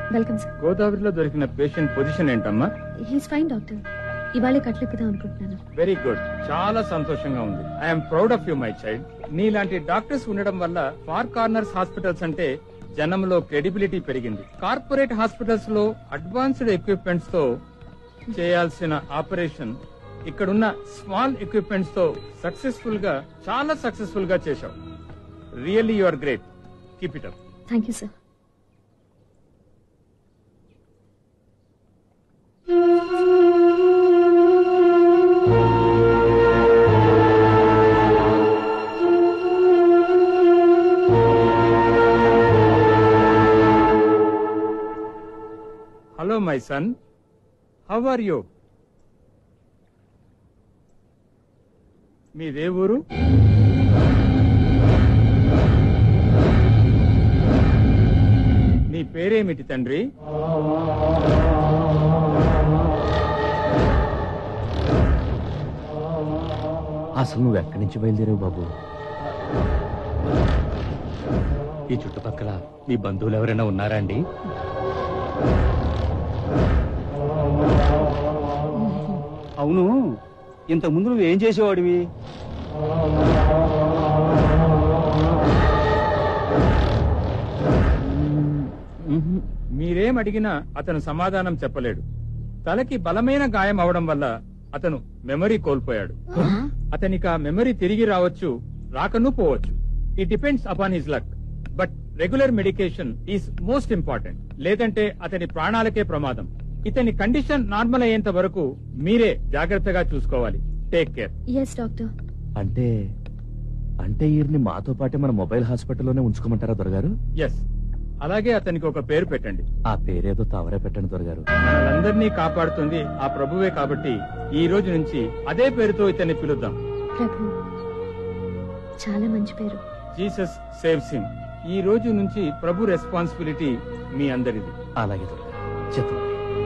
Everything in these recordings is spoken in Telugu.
వెల్కమ్ సార్ గోదావరిలో దొరికిన పేషెంట్ పొజిషన్ ఏంటమ్మా హీస్ ఫైన్ డాక్టర్ ఇవాళే కట్లెక్కుదాం అనుకుంటున్నాను వెరీ గుడ్ చాలా సంతోషంగా ఉంది I'm proud of you my child నీలాంటి డాక్టర్స్ ఉండడం వల్ల ఫార్ కార్నర్స్ హాస్పిటల్స్ అంటే జనంలో క్రెడిబిలిటీ పెరిగింది కార్పొరేట్ హాస్పిటల్స్ లో అడ్వాన్స్డ్ ఎక్విప్మెంట్స్ తో చేయాల్సిన ఆపరేషన్ ఇక్కడున్న స్మాల్ ఎక్విప్మెంట్స్ తో సక్సెస్ఫుల్ గా చాలా సక్సెస్ఫుల్ గా చేశావు really you are great keep it up thank you sir hello my son how are you మీదే ఊరు నీ పేరేమిటి తండ్రి అసలు నువ్వు ఎక్కడి నుంచి బయలుదేరావు బాబు ఈ చుట్టుపక్కల నీ బంధువులు ఎవరైనా ఉన్నారా అండి అవును ఇంతకు ముందు నువ్వు ఏం చేసేవాడివి మీరేం అడిగినా అతను సమాధానం చెప్పలేడు తలకి బలమైన గాయం అవడం వల్ల అతను మెమరీ కోల్పోయాడు అతనికి ఆ మెమరీ తిరిగి రావచ్చు రాకను పోవచ్చు it depends upon his luck but regular medication is most important లేదంటే అతని ప్రాణాలకే ప్రమాదం ఇతని కండిషన్ నార్మల్ అయ్యేంత వరకు మీరే జాగ్రత్తగా చూసుకోవాలి టేక్ కేర్ ఎస్ డాక్టర్ అంటే అంటే ఈయన్ని మాతో పాటే మన మొబైల్ హాస్పిటల్లోనే ఉంచుకోమంటారా దొరగారు ఎస్ అలాగే అతనికి ఒక పేరు పెట్టండి ఆ పేరేదో తవరే పెట్టండి దొరగారు మనందరినీ కాపాడుతుంది ఆ ప్రభువే కాబట్టి ఈ రోజు నుంచి అదే పేరుతో ఇతన్ని పిలుద్దాం ప్రభు చాలా మంచి పేరు జీసస్ సేవ్స్ హిమ్ ఈ రోజు నుంచి ప్రభు రెస్పాన్సిబిలిటీ మీ అందరిది అలాగే దొరగారు చెప్పండి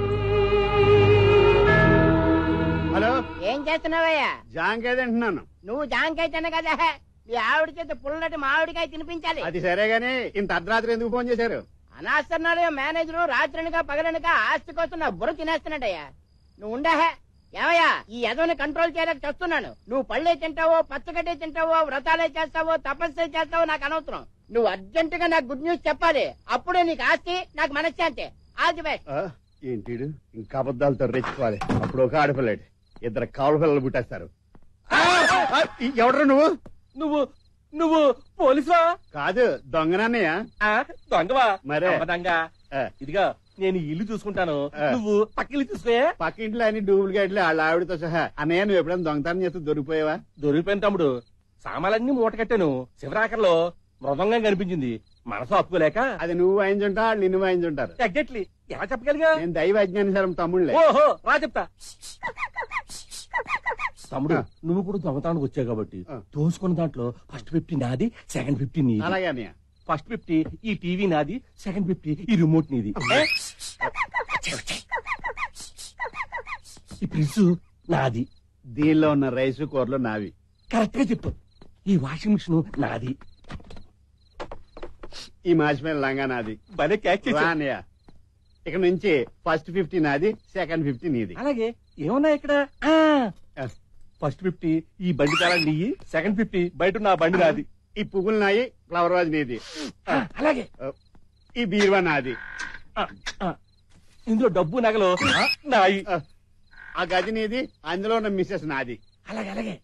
హలో ఏం చేస్తున్నావయ్యా జాంకాయ తింటున్నాను నువ్వు జాంకాయ తిన్న కదా మీ ఆవిడ చేత పుల్లటి మామిడికాయ తినిపించాలి అది సరే గాని ఇంత అర్ధరాత్రి ఎందుకు ఫోన్ చేశారు అనవసరన్నాడు మేనేజరు రాత్రనక పగలనక ఆస్తి కోసం నా బుర్ర తినేస్తున్నాడయ్యా నువ్వు ఉండహే ఏమయ్యా ఈ ఎదవని కంట్రోల్ చేయలేక చేస్తున్నాను నువ్వు పళ్ళే తింటావో పచ్చగడ్డే తింటావో వ్రతాలే చేస్తావో తపస్సే చేస్తావో నాకు అనవసరం నువ్వు అర్జెంట్ గా నాకు గుడ్ న్యూస్ చెప్పాలి అప్పుడే నీకు ఆస్తి నాకు మనశ్శాంతి ఆల్ ది బెస్ట్ ఆ, ఏంటిడు ఇంకా అబద్ధాలతో రెచ్చుకోవాలి అప్పుడు ఒక ఆడపిల్లాడు ఇద్దరు కావుల పిల్లలు పుట్టేస్తారు ఆ, ఆ, ఎవడ్రా నువ్వు నువ్వు నువ్వు పోలీసువా కాదు దొంగనన్నయ్య ఆ, దొంగవా మరే. అమ్మ దొంగ ఆ, ఇదిగా నేను ఈ ఇల్లు చూసుకుంటాను ఆ. నువ్వు పక్కిల్లు చూసుకోయే పక్కింట్లో అన్ని డూప్లికేట్లు వాళ్ళ ఆవిడతో సహా అన్నయ్య నువ్వు ఎప్పుడైనా దొంగతనం చేస్తే దొరికిపోయావా దొరికిపోయిన తమ్ముడు సామాన్లన్నీ మూట కట్టాను శివరాకర్లో మృదంగం కనిపించింది మనసు అప్పుకోలేక అది నువ్వు వాయించుంటా వాళ్ళు నిన్ను వాయించుంటారు ఎగ్జాక్ట్లీ ఎలా చెప్పగలిగా నేను దైవ అజ్ఞానిసారం తమ్ముళ్ళే ఓహో రా చెప్తా తమ్ముడు ఆ. నువ్వు కూడా దొంగతనానికి వచ్చావు కాబట్టి ఆ. దోసుకున్న దాంట్లో ఫస్ట్ ఫిఫ్టీ నాది సెకండ్ ఫిఫ్టీ నీది అలాగే అన్నయ్య ఫస్ట్ ఫిఫ్టీ ఈ టీవీ నాది సెకండ్ ఫిఫ్టీ ఈ రిమోట్ నీది ఈ ఫ్రిడ్జ్ నాది దీనిలో ఉన్న రైసు కూరలు నావి కరెక్ట్ గా చెప్పు ఈ వాషింగ్ మిషన్ నాది ఈ మాసిమైన లంగా నాది భలే క్యాచ్ రా చేసావు. అన్నయ్య ఇక నుంచి ఫస్ట్ ఫిఫ్టీ నాది సెకండ్ ఫిఫ్టీ నీది అలాగే ఏమన్నా ఇక్కడ ఆ. ఫస్ట్ ఫిఫ్టీ ఈ బండి కాలం నీయి సెకండ్ ఫిఫ్టీ బయట ఉన్న ఆ బండి నాది ఈ పువ్వులు నాయి ఫ్లవర్ వాజ్ నీది ఆ, అలాగే ఈ బీరువా నాది ఆ, ఆ. ఇందులో డబ్బు నగలు ఆ, నాయి ఆ, ఆ గది నీది అందులో ఉన్న మిస్సెస్ నాది అలాగే అలాగే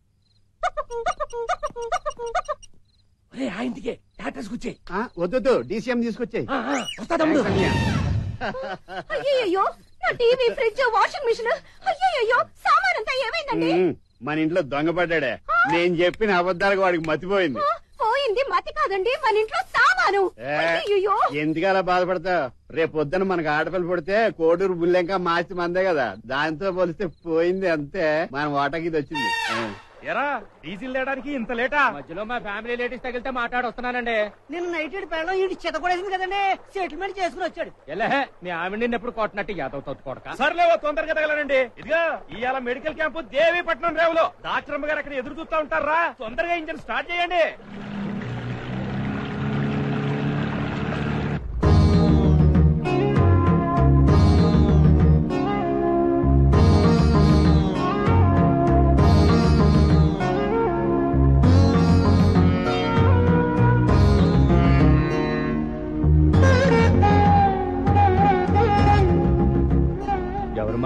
ఒరే ఆ ఇంటికే టాటాస్ కూర్చే ఆ, వద్దొద్దు డీసీఎం తీసుకొచ్చాయి వస్తా తమ్ముడు అయ్యయ్యో నా టీవీ ఫ్రిడ్జ్ వాషింగ్ మిషన్ అయ్యయ్యో సామాన్ అంతా ఏమైందండి మన ఇంట్లో దొంగపడ్డాడే నేను చెప్పిన అబద్ధాలకు వాడికి మతిపోయింది పోయింది మతి కాదండి మన ఇంట్లో సామాను ఏ, అయ్యయ్యో ఎందుకలా బాధపడతావు రేపు పొద్దున మనకు ఆడపిల్ల పుడితే కోడూరు బుల్లెంకా మాస్తి మందే కదా దాంతో పోలిస్తే పోయింది అంతే మన వాటకి ఇది వచ్చింది ఆ. ఎరా డీజిల్ లేడానికి ఇంత లేటా మధ్యలో మా ఫ్యామిలీ లేడీస్ తగిలితే మాట్లాడొస్తున్నానండి నిన్న నైట్ పెళ్ళం ఈ చెత్త కూడా కదండి సెటిల్మెంట్ చేసుకుని వచ్చాడు ఎలా మీ ఆవిడ నిన్ను ఎప్పుడు కొట్టినట్టు యాదవ్ తొత్తు కొడక సర్లే ఓ తొందరగా తగలనండి ఇదిగా ఇవాళ మెడికల్ క్యాంపు దేవీపట్నం రేవులో డాక్టర్ అమ్మ గారు అక్కడ ఎదురు చూస్తా ఉంటారా తొందరగా ఇంజన్ స్టార్ట్ చేయండి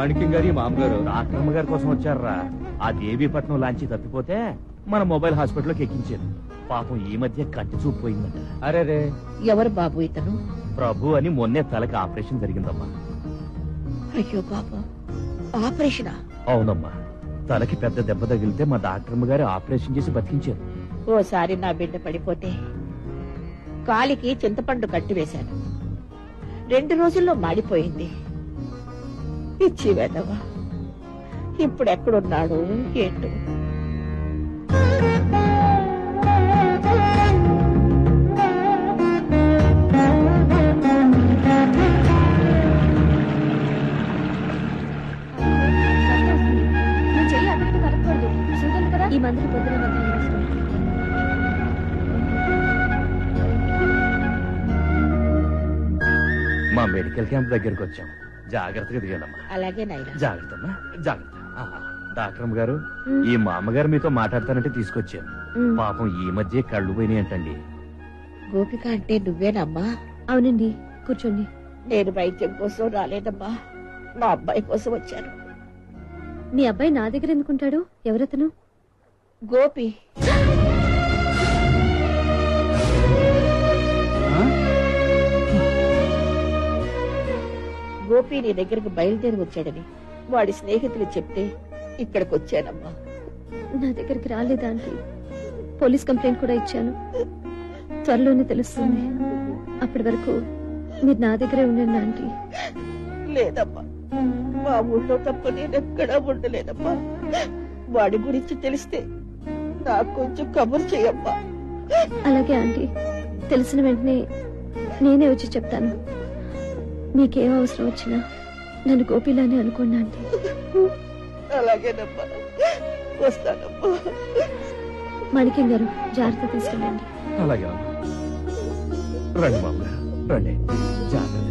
మాణిక్యం గారి మామగారు డాక్టర్ గారి కోసం వచ్చారా ఆ దేవీపట్నం లాంచి తప్పిపోతే మన మొబైల్ హాస్పిటల్కి ఎక్కించారు పాపం ఈ మధ్య కంటి చూపు పోయిందట అరే రే ఎవరు బాబు ఇతను ప్రభు అని మొన్నే తలకి ఆపరేషన్ జరిగిందమ్మా అయ్యో బాబు ఆపరేషనా అవునమ్మా తలకి పెద్ద దెబ్బ తగిలితే మా డాక్టర్ గారు ఆపరేషన్ చేసి బతికించారు ఓసారి నా బిడ్డ పడిపోతే కాలికి చింతపండు కట్టి వేశాను రెండు రోజుల్లో మాడిపోయింది ఇచ్చి వెళ్ళవా ఇప్పుడు ఎక్కడున్నాడు ఏంటో నువ్వు చెయ్యి అక్కడికి కలపకూడదు చూడండి కదా ఈ మందులు పొద్దున మధ్యాహ్నం వేసుకోండి. మా మెడికల్ క్యాంప్ దగ్గరికి వచ్చాం జాగ్రత్తగా దిగానమ్మా అలాగే నాయన జాగ్రత్త అమ్మా జాగ్రత్త ఆహా. డాక్టర్ అమ్మ గారు ఈ మా అమ్మగారు మీతో మాట్లాడతానంటే తీసుకొచ్చాను ఉమ్, పాపం ఈ మధ్య కళ్ళు పోయినాయి అంటండి గోపిక అంటే నువ్వేనమ్మా అవునండి కూర్చోండి నేను వైద్యం కోసం రాలేదమ్మా మా అబ్బాయి కోసం వచ్చాను మీ అబ్బాయి నా దగ్గర ఎందుకుంటాడు ఎవరతను గోపి గోపి నీ దగ్గరికి బయలుదేరి వచ్చాడని వాడి స్నేహితులు చెప్తే ఇక్కడికి వచ్చానమ్మా నా దగ్గరికి రాలేదా ఆంటీ పోలీస్ కంప్లైంట్ కూడా ఇచ్చాను త్వరలోనే తెలుస్తుంది అప్పటి వరకు మీరు నా దగ్గరే ఉండండి ఆంటీ లేదమ్మా మా ఊళ్ళో తప్ప నేను ఎక్కడా ఉండలేదమ్మా వాడి గురించి తెలిస్తే నాకు కొంచెం కబురు చేయమ్మా అలాగే ఆంటీ తెలిసిన వెంటనే నేనే వచ్చి చెప్తాను మీకేం అవసరం వచ్చినా నన్ను గోపిలానే అనుకోండి ఆంటీ అలాగేనమ్మా వస్తానమ్మా మాణిక్యం గారు జాగ్రత్త తీసుకెళ్ళండి అలాగే అమ్మా. రండి మామగారు రండి జాగ్రత్త